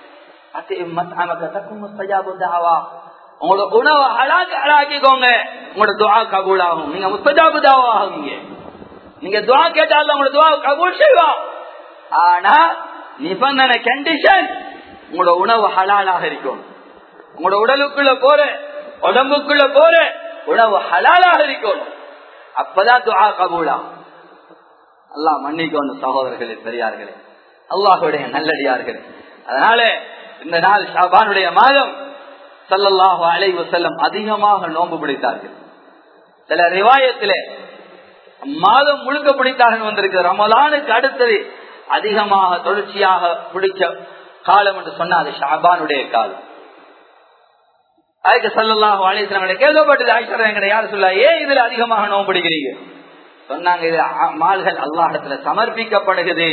உங்களோட உணவை அழாக்கி அழாக்கிக்கோங்க உங்களோட துவா கபூல் ஆகும் நீங்க முஸ்தஜாபு தாவா ஆகுங்க நீங்க துவா கேட்டாலும் உங்களோட துவா கபூல் செய்வா ஆனா நிபந்தனை கண்டிஷன் உங்களோட உணவு ஹலாலாக இருக்கும் உங்களோட உடலுக்குள்ள போற உடம்புக்குள்ள போற உணவு ஹலாலாக இருக்கணும் அப்பதான் துவா கபூலா அல்லாஹ் மன்னிக்கணும் சகோதரர்களே பெரியார்களே அல்லாஹுடைய நல்லடியார்கள் அதனால இந்த நாள் ஷாபானுடைய மாதம் சல்லல்லாஹு அலைவு செல்லம் அதிகமாக நோன்பு பிடித்தார்கள் சில ரிவாயத்திலே மாதம் முழுக்க பிடித்தார்கள் வந்திருக்கு ரமலானுக்கு அடுத்தது அதிகமாக தொடர்ச்சியாக பிடிச்ச காலம் என்று சொன்னா அது ஷாபானுடைய காலம் அதுக்கு சல்லாஹு அலிஸ்லாம் கேள்விப்பட்டது ஆயிஷா எங்களை யார் சொல்ல ஏன் இதுல அதிகமாக நோன்பு பிடிக்கிறீங்க சொன்னாங்க இது அமால்கள் அல்லாஹத்துல சமர்ப்பிக்கப்படுகிறது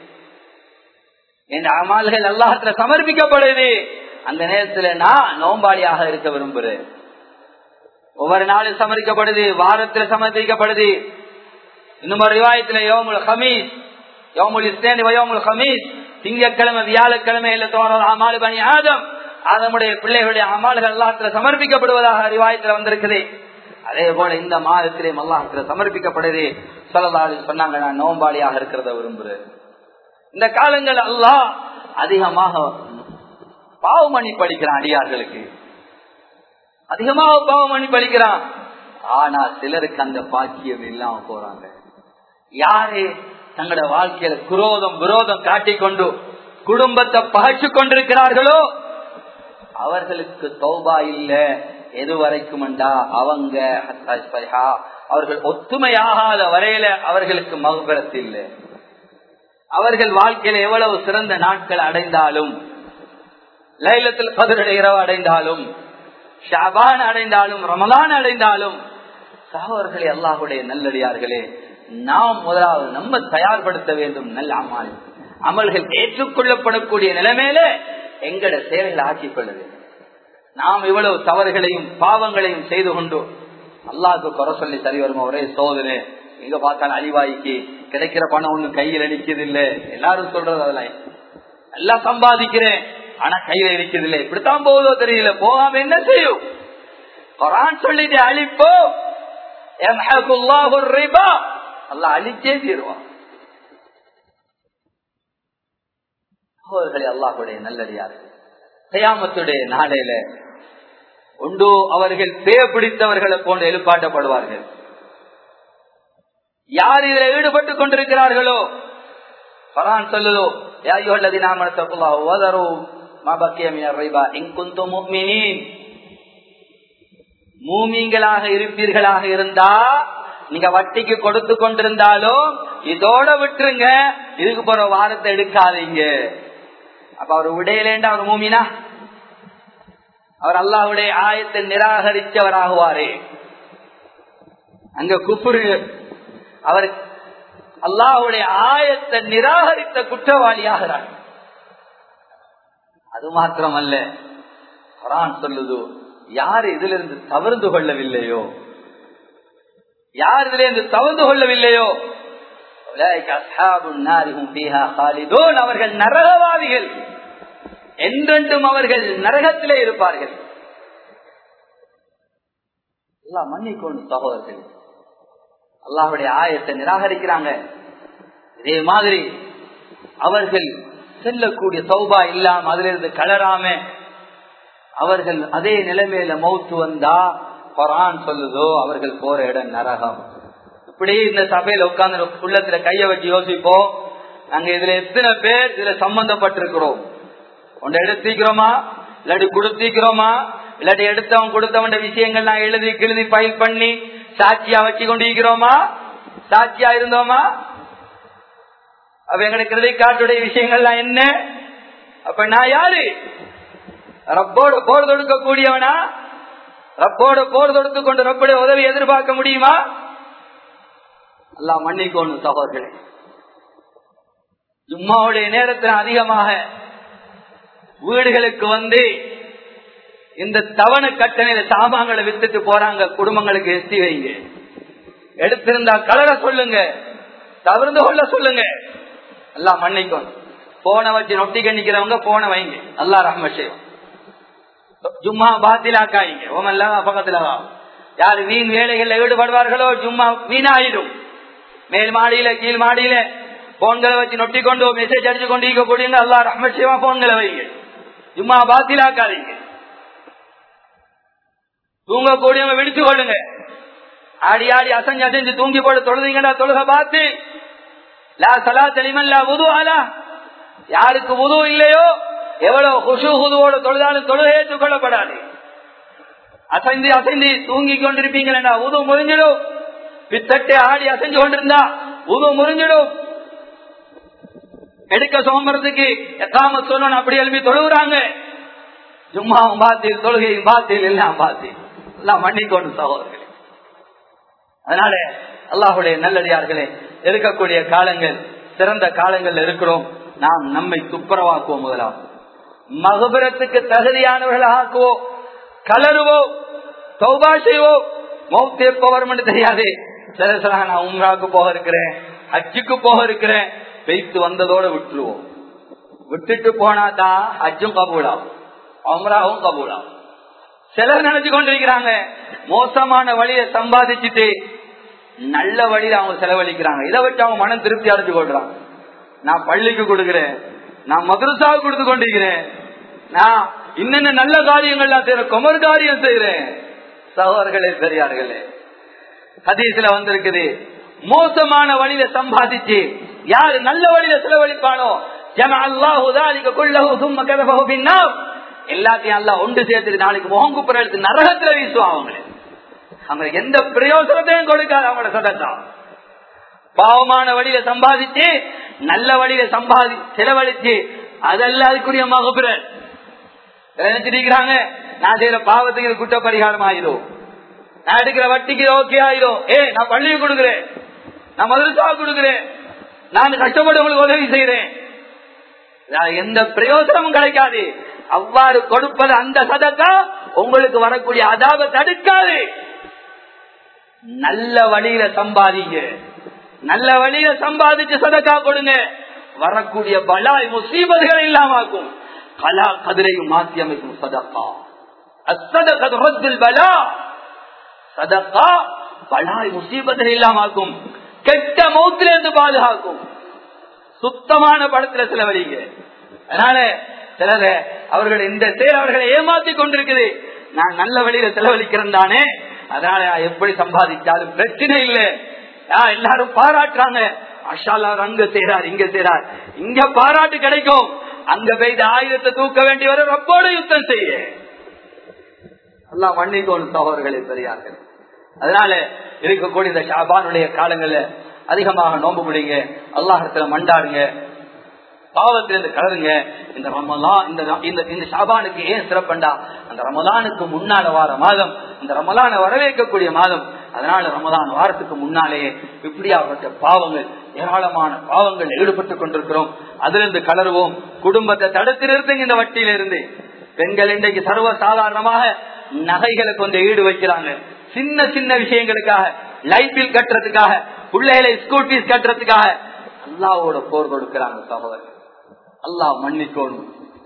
என் அமால்கள் அல்லாஹத்துல சமர்ப்பிக்கப்படுது அந்த நேரத்துல நான் நோம்பாளியாக இருக்க விரும்புறேன் ஒவ்வொரு நாளும் சமர்ப்பிக்கப்படுது வாரத்துல சமர்ப்பிக்கப்படுது இன்னும் ஒரு ரிவாயத்துல யோமுல் ஹமீஸ் யோமுல் இஸ்லேன் யோமுல் ஹமீஸ் திங்கக்கிழமை வியாழக்கிழமை இல்ல தோணும் அமாலு பணி ஆதம் அதனுடைய பிள்ளைகளுடைய அமால்கள் அல்லாஹத்துல சமர்ப்பிக்கப்படுவதாக ரிவாயத்துல வந்திருக்குது அதே போல இந்த மாதத்திலே அல்லாஹத்துல சமர்ப்பிக்கப்படுது சொல்லலாளி சொன்னாங்க நான் நோம்பாளியாக இருக்கிறத விரும்புறேன் இந்த காலங்கள் அல்லாஹ் அதிகமாக பாவமணி படிக்கிறான் அடியார்களுக்கு அதிகமாக பாவமணி படிக்கிறான் ஆனா சிலருக்கு அந்த பாக்கியம் இல்லாம போறாங்க யாரு தங்களோட வாழ்க்கையில குரோதம் விரோதம் காட்டிக்கொண்டு குடும்பத்தை பகைச்சு கொண்டிருக்கிறார்களோ அவர்களுக்கு தௌபா இல்ல எது வரைக்கும் அவங்க அவர்கள் ஒத்துமையாகாத வரையில அவர்களுக்கு மகுபரத்து இல்லை அவர்கள் வாழ்க்கையில எவ்வளவு சிறந்த நாட்கள் அடைந்தாலும் லைலத்தில் பதினெட்டு இரவு அடைந்தாலும் ஷாபான் அடைந்தாலும் ரமலான் அடைந்தாலும் சகோதரர்களே அல்லாஹுடைய நல்லடியார்களே நாம் முதலாவது நம்ம தயார்படுத்த வேண்டும் நல்ல அமல் அமல்கள் ஏற்றுக்கொள்ளப்படக்கூடிய நிலைமையில எங்கட செயல்களை ஆக்கிக் கொள்ளுது நாம் இவ்வளவு தவறுகளையும் பாவங்களையும் செய்து கொண்டு அல்லாஹுக்கு குறை சொல்லி சரி வரும் ஒரே சோதனை எங்க பார்த்தாலும் அழிவாய்க்கு கிடைக்கிற பணம் ஒண்ணு கையில் அடிக்கிறது இல்ல எல்லாரும் சொல்றது அதெல்லாம் எல்லாம் சம்பாதிக்கிறேன் ஆனா கையில இருக்குது இல்லை இப்படித்தான் போகுதோ தெரியல போகாம என்ன செய்யும் குரான் சொல்லிட்டு அழிப்போ அல்ல அழிச்சே தீருவான் அவர்களே அல்லாஹுடைய நல்லடியார்கள் கயாமத்துடைய நாளையில உண்டோ அவர்கள் பேய பிடித்தவர்களை போன்று எழுப்பாட்டப்படுவார்கள் யார் இதில் ஈடுபட்டு கொண்டிருக்கிறார்களோ பரான் சொல்லுதோ யாயோல்லதி நாம தப்புல்லா ஓதரோ மூமிங்களாக இருப்பீர்களாக இருந்தா நீங்க வட்டிக்கு கொடுத்து கொண்டிருந்தாலும் இதோட விட்டுருங்க இதுக்கு போற வாரத்தை எடுக்காதீங்க அப்ப அவர் விடையிலேண்டா அவர் மூமினா அவர் அல்லாஹுடைய ஆயத்தை நிராகரித்தவராகுவாரே அங்க குப்புரு அவர் அல்லாஹுடைய ஆயத்தை நிராகரித்த குற்றவாளியாகிறார் அது மாத்திரமல்ல குரான் சொல்லுதோ யார் இதிலிருந்து தவறுந்து கொள்ளவில்லையோ யார் இதிலிருந்து தவறுந்து கொள்ளவில்லையோ அவர்கள் நரகவாதிகள் என்றென்றும் அவர்கள் நரகத்திலே இருப்பார்கள் எல்லாம் மன்னிக்கணும் சகோதரர்கள் அல்லாஹுடைய ஆயத்தை நிராகரிக்கிறாங்க இதே மாதிரி அவர்கள் செல்லக்கூடிய சௌபா இல்லாம அதுல இருந்து கலராம அவர்கள் அதே நிலைமையில மௌத்து வந்தா குரான் சொல்லுதோ அவர்கள் போற இடம் நரகம் இப்படி இந்த சபையில உட்கார்ந்து உள்ளத்துல கைய வச்சு யோசிப்போம் நாங்க இதுல எத்தனை பேர் இதுல சம்பந்தப்பட்டிருக்கிறோம் ஒன்றை எடுத்திக்கிறோமா இல்லாட்டி கொடுத்திக்கிறோமா இல்லாட்டி எடுத்தவன் கொடுத்தவன் விஷயங்கள் நான் எழுதி கிழுதி பயில் பண்ணி சாட்சியா வச்சு கொண்டிருக்கிறோமா சாட்சியா இருந்தோமா அப்ப எங்களுக்கு கிரெடிட் கார்டுடைய விஷயங்கள்லாம் என்ன அப்ப நான் யாரு ரப்போடு போர் தொடுக்க கூடியவனா ரப்போடு போர் தொடுத்து கொண்டு ரப்புடைய உதவி எதிர்பார்க்க முடியுமா எல்லாம் மன்னிக்கோணும் சகோதரர்களே ஜும்மாவுடைய நேரத்தில் அதிகமாக வீடுகளுக்கு வந்து இந்த தவண கட்டணையில சாமான்களை வித்துட்டு போறாங்க குடும்பங்களுக்கு எஸ்டி வைங்க எடுத்திருந்தா கலர சொல்லுங்க தவிர்த்து கொள்ள சொல்லுங்க எல்லாம் மன்னிக்கும் போன வச்சு நொட்டி கணிக்கிறவங்க போன வைங்க அல்லா ரஹ்ம செய்வோம் ஜும்மா பாத்திலாக்காயிங்க ஓமெல்லாம் பக்கத்துல யாரு வீண் வேலைகள்ல ஈடுபடுவார்களோ ஜும்மா வீணாயிடும் மேல் மாடியில கீழ் மாடியில போன்களை வச்சு நொட்டி கொண்டு மெசேஜ் அடிச்சு கொண்டு இருக்க கூடிய அல்லா ரஹ்ம செய்வா போன்களை வைங்க ஜும்மா பாத்திலாக்காதீங்க தூங்கக்கூடியவங்க விழிச்சு கொள்ளுங்க ஆடி ஆடி அசைஞ்சு அசைஞ்சு தூங்கி போட்டு தொழுதீங்கன்னா தொழுக பார்த்து லா சலா தெளிமல்லா உது ஆலா யாருக்கு உது இல்லையோ எவ்வளவு குஷு குதுவோட தொழுதாலும் தொழுகை ஏற்றுக்கொள்ளப்படாது அசைந்து அசைந்து தூங்கி கொண்டிருப்பீங்களா உது முறிஞ்சிடும் பித்தட்டை ஆடி அசைஞ்சு கொண்டிருந்தா உது முறிஞ்சிடும் எடுக்க சோம்பறதுக்கு எத்தாம சொல்லணும் அப்படி எழுப்பி தொழுகிறாங்க சும்மாவும் பாத்தில் தொழுகையும் பாத்தில் எல்லாம் பாத்தில் எல்லாம் மன்னிக்கொண்டு சகோதரர்களே அதனால அல்லாஹுடைய நல்லடியார்களே இருக்கக்கூடிய காலங்கள் சிறந்த காலங்கள் இருக்கிறோம் நாம் நம்மை துப்புரவாக்குவோம் முதலாம் மகபுரத்துக்கு தகுதியானவர்கள் ஆக்குவோம் கலருவோம் சௌபா செய்வோம் மௌத்து எப்ப வரும் தெரியாது சில சில நான் உம்ராக்கு போக இருக்கிறேன் ஹஜ்ஜுக்கு போக இருக்கிறேன் பெய்த்து வந்ததோட விட்டுருவோம் விட்டுட்டு போனாதான் ஹஜ்ஜும் கபூலாகும் அம்ராவும் கபூலாகும் சிலர் நினைச்சு கொண்டிருக்கிறாங்க மோசமான வழியை சம்பாதிச்சுட்டு நல்ல வழியில அவங்க செலவழிக்கிறாங்க இதை வச்சு அவங்க மனம் திருப்தி அடைஞ்சு கொள்றாங்க நான் பள்ளிக்கு கொடுக்கிறேன் நான் மதுரசாவுக்கு கொடுத்து கொண்டிருக்கிறேன் நான் இன்னென்ன நல்ல காரியங்கள்லாம் செய்யறேன் குமர் காரியம் செய்யறேன் சகோதரர்களே பெரியார்களே ஹதீஸ்ல வந்திருக்குது மோசமான வழியில சம்பாதிச்சு யாரு நல்ல வழியில செலவழிப்பானோ ஜன அல்லாஹு எல்லாத்தையும் அல்ல ஒன்று சேர்த்துட்டு நாளைக்கு முகங்குப்புற எடுத்து நரகத்துல வீசுவான் அவங்களை அவங்க எந்த பிரயோசனத்தையும் கொடுக்காது அவங்களோட சதத்தா பாவமான வழியில சம்பாதிச்சு நல்ல வழியில சம்பாதி செலவழிச்சு அதெல்லாம் அதுக்குரிய மகபுரன் நினைச்சிருக்கிறாங்க நான் செய்யற பாவத்துக்கு இது குற்ற பரிகாரம் ஆயிரும் நான் எடுக்கிற வட்டிக்கு ஓகே ஆயிரும் ஏ நான் பள்ளியை கொடுக்குறேன் நான் மதுரசா கொடுக்குறேன் நான் கஷ்டப்பட்டு உங்களுக்கு உதவி செய்யறேன் எந்த பிரயோஜனமும் கிடைக்காது அவ்வாறு கொடுப்பது அந்த சதக்கா உங்களுக்கு வரக்கூடிய அதாப தடுக்காது நல்ல வழியில சம்பாதிங்க நல்ல வழியில சம்பாதிச்சு சதக்கா கொடுங்க வரக்கூடிய பலாய் முசீபதுகள் இல்லாமக்கும் கலா கதிரையும் மாற்றி அமைக்கும் சதக்கா அசதகதில் பலா சதக்கா பலாய் முசீபத்தில் இல்லாமக்கும் கெட்ட மௌத்திலிருந்து பாதுகாக்கும் சுத்தமான படத்துல செலவழிங்க அதனால சிலர அவர்கள் இந்த செயல் அவர்களை ஏமாத்தி கொண்டிருக்குது நான் நல்ல வழியில செலவழிக்கிறேன் தானே அதனால எப்படி சம்பாதிச்சாலும் பிரச்சனை இல்லை எல்லாரும் பாராட்டுறாங்க அஷாலா அங்க செய்யறார் இங்க செய்யறார் இங்க பாராட்டு கிடைக்கும் அங்க பெய்த ஆயுதத்தை தூக்க வேண்டி வர ரப்போட யுத்தம் செய்ய எல்லாம் மன்னிக்கோணும் சகோதரர்களே பெரியார்கள் அதனால இருக்கக்கூடிய இந்த ஷாபானுடைய காலங்கள்ல அதிகமாக நோம்பு முடிங்க அல்லாஹத்துல மண்டாடுங்க பாவத்திலிருந்து கலருங்க இந்த ரமலான் இந்த இந்த இந்த ஷாபானுக்கு ஏன் சிறப்பண்டா அந்த ரமலானுக்கு முன்னால வார மாதம் இந்த ரமலான வரவேற்கக்கூடிய மாதம் அதனால ரமலான் வாரத்துக்கு முன்னாலேயே இப்படியாப்பட்ட பாவங்கள் ஏராளமான பாவங்கள் ஈடுபட்டுக் கொண்டிருக்கிறோம் அதிலிருந்து கலருவோம் குடும்பத்தை தடுத்து நிறுத்துங்க இந்த வட்டியிலிருந்து பெண்கள் இன்றைக்கு சர்வ சாதாரணமாக நகைகளை கொஞ்சம் ஈடு வைக்கிறாங்க சின்ன சின்ன விஷயங்களுக்காக லைட் பில் கட்டுறதுக்காக பிள்ளைகளை ஸ்கூல் பீஸ் கட்டுறதுக்காக அல்லாவோட போர் கொடுக்கிறாங்க சகோதரர் அல்லாஹ் மன்னிக்கணும்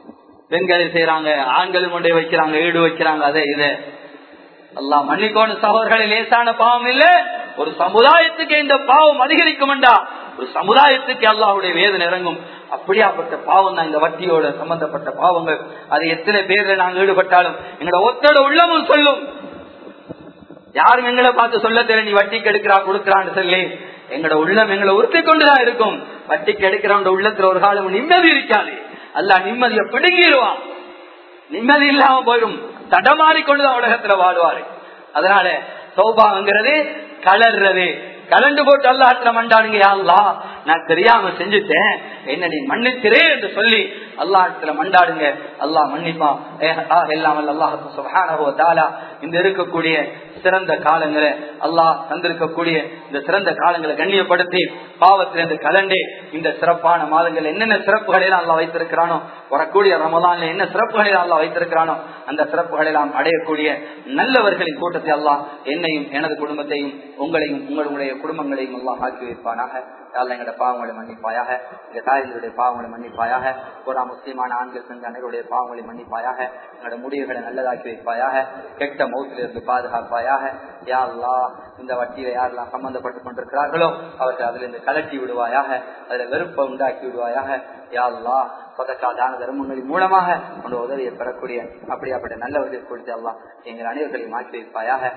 பெண்கள் செய்யறாங்க ஆண்களும் கொண்டே வைக்கிறாங்க ஈடு வைக்கிறாங்க அதை இதை எல்லாம் மன்னிக்கோணு சகோதரர்களை லேசான பாவம் இல்ல ஒரு சமுதாயத்துக்கு இந்த பாவம் அதிகரிக்கும்டா ஒரு சமுதாயத்துக்கு அல்லாஹுடைய வேதனை இறங்கும் அப்படியாப்பட்ட பாவம் தான் இந்த வட்டியோட சம்பந்தப்பட்ட பாவங்கள் அது எத்தனை பேர்ல நாங்க ஈடுபட்டாலும் எங்களோட ஒத்தோட உள்ளமும் சொல்லும் யாரும் எங்களை பார்த்து சொல்ல தெரியல நீ வட்டிக்கு எடுக்கிறா கொடுக்கிறான்னு சொல்லி எங்களோட உள்ளம் எங்களை உறுத்தி கொண்டுதான் இருக்கும் வட்டிக்கு எடுக்கிறவங்க உள்ளத்துல ஒரு காலம் நிம்மதி இருக்காது அல்ல நிம்மதியை பிடுங்கிடுவான் நிம்மதி இல்லாம போயிடும் தடமாறி கொண்டுதான் உலகத்துல வாழ்வாரு அதனால சௌபாங்கிறது கலர்றது கலண்டு போட்டு அல்லாஹத்துல மண்டானுங்க அல்லா நான் தெரியாம செஞ்சுட்டேன் என்ன நீ மன்னிக்கிறே என்று சொல்லி அல்லாஹத்துல மண்டாடுங்க அல்லாஹ் மன்னிப்பான் எல்லாம் அல்லாஹ் இந்த இருக்கக்கூடிய சிறந்த காலங்களை அல்லாஹ் தந்திருக்கக்கூடிய இந்த சிறந்த காலங்களை கண்ணியப்படுத்தி பாவத்திலிருந்து கலண்டே இந்த சிறப்பான மாதங்கள் என்னென்ன சிறப்புகளை எல்லாம் அல்லா வைத்திருக்கிறானோ வரக்கூடிய ரமதான்ல என்ன சிறப்புகளை அல்லா வைத்திருக்கிறானோ அந்த சிறப்புகளை எல்லாம் அடையக்கூடிய நல்லவர்களின் கூட்டத்தை அல்லாஹ் என்னையும் எனது குடும்பத்தையும் உங்களையும் உங்களுடைய குடும்பங்களையும் எல்லாம் ஆக்கி வைப்பானாக எங்களோட பாவங்களை மன்னிப்பாயாக எங்க தாய்களுடைய பாவங்களை மன்னிப்பாயாக ஒரு முஸ்லிமான ஆண்கள் செஞ்ச அனைவருடைய பாவங்களை மன்னிப்பாயாக எங்களோட முடிவுகளை நல்லதாக்கி வைப்பாயாக கெட்ட மௌத்திலிருந்து பாதுகாப்பாயாக யா அல்லா இந்த வட்டியில யாரெல்லாம் சம்பந்தப்பட்டு கொண்டிருக்கிறார்களோ அவர்கள் அதுல இருந்து கலட்டி விடுவாயாக அதுல வெறுப்பை உண்டாக்கி விடுவாயாக யா அல்லா சொதக்கா தான தர்மங்களின் மூலமாக உன்னோட உதவியை பெறக்கூடிய அப்படியாப்பட்ட நல்லவர்கள் கொடுத்து அல்லா எங்கள் அனைவர்களையும் மாற்றி வைப்பாயாக